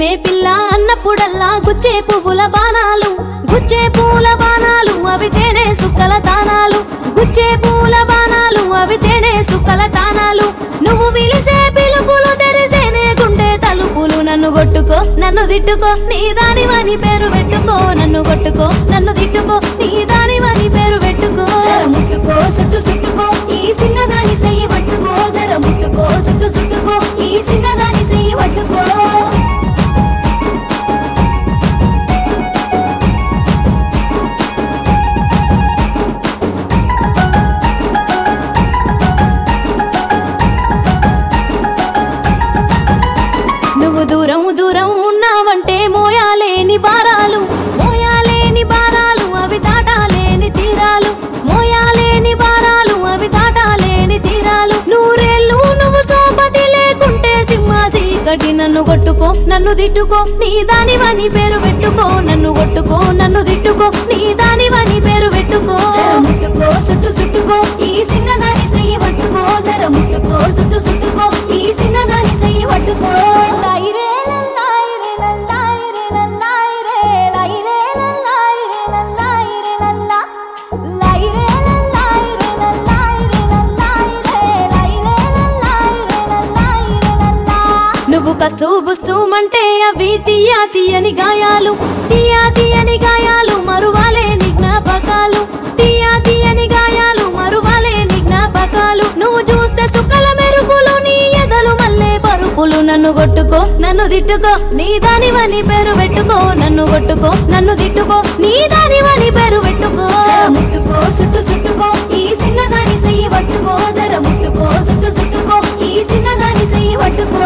పిలిచే పిల్ల అన్నప్పుడల్లా గుచ్చే పువ్వుల బాణాలు గుచ్చే పూల బాణాలు అవి తేనె సుక్కల తానాలు గుచ్చే పూల బాణాలు అవి తేనె సుక్కల తానాలు నువ్వు పిలిచే పిలుపులు తెరిసేనే గుండె తలుపులు నన్ను కొట్టుకో నన్ను తిట్టుకో నీ దానివని పేరు పెట్టుకో నన్ను కొట్టుకో నన్ను తిట్టుకో నీ దానివని పేరు పెట్టుకో జర ముట్టుకో సుట్టు సుట్టుకో ఈ సిన్నదాని సెయ్యి పట్టుకో జర ముట్టుకో సుట్టు సుట్టుకో ఈ సిన్నదాని సెయ్యి పట్టుకో నువ్వు దూరం దూరం ఉన్నావంటే మోయాలేని భారాలు మోయాలేని భారాలు అవి దాటాలేని తీరాలు మోయాలేని భారాలు అవి దాటాలేని తీరాలు నూరేళ్ళు నువ్వు సోపతి లేకుంటే సింహ చీకటి నన్ను కొట్టుకో నన్ను తిట్టుకో నీ దానివని పేరు పెట్టుకో నన్ను కొట్టుకో నన్ను తిట్టుకో నీ దానివని పేరు పెట్టుకో జర ముట్టుకో సుట్టు సుట్టుకో ఈ సిన్నదాని సెయ్యి పట్టుకో జర ముట్టుకో సుట్టు సుట్టుకో ఈ సిన్నదాని సెయ్యి పట్టుకో లైరే లల్లాయ్ రే లల్లాయ్ రే లల్లాయ్ రే లైరే లల్లాయ్ రే లల్లాయ్ రే లల్లా లైరే లల్లాయ్ రే లల్లాయ్ రే లల్లాయ్ రే లైరే లల్లాయ్ రే లల్లాయ్ రే లల్లా నువ్వు కసు బుస్సుమంటే అవి తీయా తీయని గాయాలు తీయా తీయని గాయాలు మరువాలేని జ్ఞాపకాలు తీయా తీయని గాయాలు మరువాలేని జ్ఞాపకాలు నువ్వు చూస్తే సుక్కల మెరుపులు నీ ఎదలు మల్లే పరుపులు నన్ను కొట్టుకో నన్ను తిట్టుకో నీ దానివని పేరు పెట్టుకో నన్ను కొట్టుకో నన్ను తిట్టుకో నీ దానివని పేరు పెట్టుకో జర ముట్టుకో సుట్టు సుట్టుకో ఈ సిన్నదాని సెయ్యి పట్టుకో జర ముట్టుకో సుట్టు సుట్టుకో ఈ సిన్నదాని సెయ్యి పట్టుకో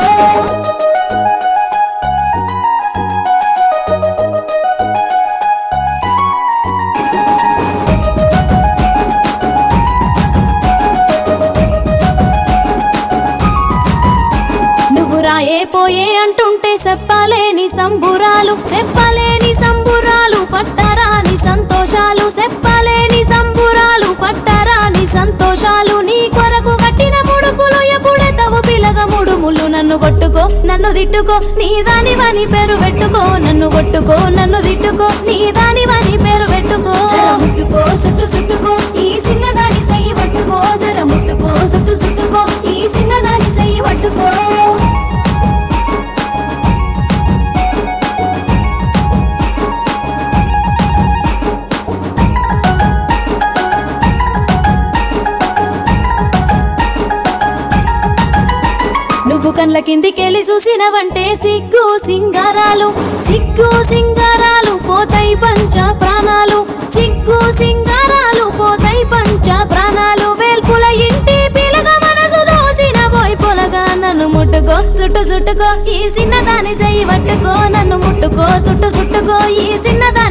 నువ్వు రాయే పోయే అంటుంటే చెప్పలేని సంబురాలు చెప్పలేని సంబురాలు పట్టరాని సంతోషాలు చెప్పలేని సంబురాలు పట్టరాని సంతోషాలు నీ కొరకు కట్టిన ముడుపులు ఎప్పుడే తవు పిలగ ముడుములు నన్ను కొట్టుకో నన్ను తిట్టుకో నీ దానివని పేరు పెట్టుకో నన్ను కొట్టుకో నన్ను తిట్టుకో నీ దానివని పేరు పెట్టుకో జర ముట్టుకో సుట్టు సుట్టుకో ఈ సిన్నదాని సెయ్యి పట్టుకో జర ముట్టుకో సుట్టు సుట్టుకో ఈ సిన్నదాని సెయ్యి పట్టుకో నువ్వు కండ్ల కిందికెళ్ళి చూసినవంటే సిగ్గు సింగారాలు సిగ్గు సింగారాలు పోతాయి పంచ ప్రాణాలు సిగ్గు సింగారాలు పోతాయి పంచ ప్రాణాలు వేల్పుల ఇంటి పిలగ మనసు దోసిన పోయి పొలగా నన్ను ముట్టుకో చుట్టు చుట్టుకో ఈ చిన్నదాని చెయ్యి పట్టుకో నన్ను ముట్టుకో చుట్టు చుట్టుకో ఈ చిన్నదాని